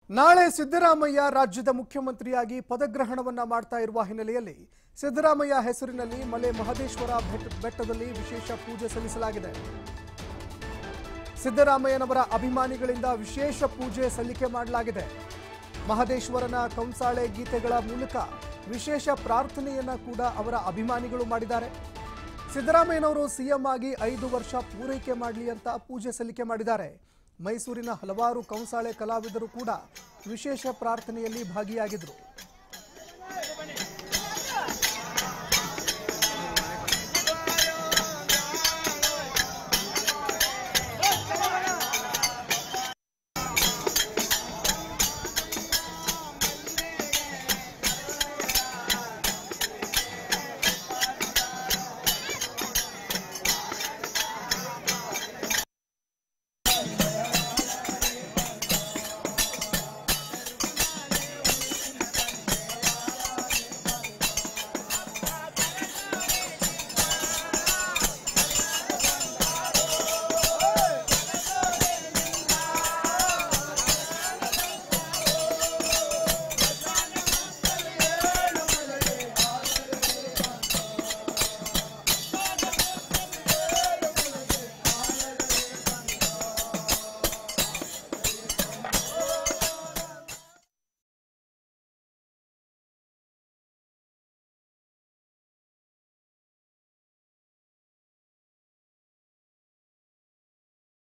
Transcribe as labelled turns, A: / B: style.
A: ನಾಳೆ ಸಿದ್ದರಾಮಯ್ಯ ರಾಜ್ಯದ ಮುಖ್ಯಮಂತ್ರಿಯಾಗಿ ಪದಗ್ರಹಣವನ್ನ ಮಾಡ್ತಾ ಇರುವ ಹಿನ್ನೆಲೆಯಲ್ಲಿ ಸಿದ್ದರಾಮಯ್ಯ ಹೆಸರಿನಲ್ಲಿ ಮಲೆ ಮಹದೇಶ್ವರ ಬೆಟ್ಟ ಬೆಟ್ಟದಲ್ಲಿ ವಿಶೇಷ ಪೂಜೆ ಸಲ್ಲಿಸಲಾಗಿದೆ ಸಿದ್ದರಾಮಯ್ಯನವರ ಅಭಿಮಾನಿಗಳಿಂದ ವಿಶೇಷ ಪೂಜೆ ಸಲ್ಲಿಕೆ ಮಾಡಲಾಗಿದೆ ಮಹದೇಶ್ವರನ ಕಂಸಾಳೆ ಗೀತೆಗಳ ಮೂಲಕ ವಿಶೇಷ ಪ್ರಾರ್ಥನೆಯನ್ನ ಕೂಡ ಅವರ ಅಭಿಮಾನಿಗಳು ಮಾಡಿದ್ದಾರೆ ಸಿದ್ದರಾಮಯ್ಯನವರು ಸಿಎಂ ಆಗಿ ಐದು ವರ್ಷ ಪೂರೈಕೆ ಮಾಡಲಿ ಅಂತ ಪೂಜೆ ಸಲ್ಲಿಕೆ ಮಾಡಿದ್ದಾರೆ ಮೈಸೂರಿನ ಹಲವಾರು ಕಂಸಾಳೆ ಕಲಾವಿದರು ಕೂಡ ವಿಶೇಷ ಪ್ರಾರ್ಥನೆಯಲ್ಲಿ ಭಾಗಿಯಾಗಿದ್ದರು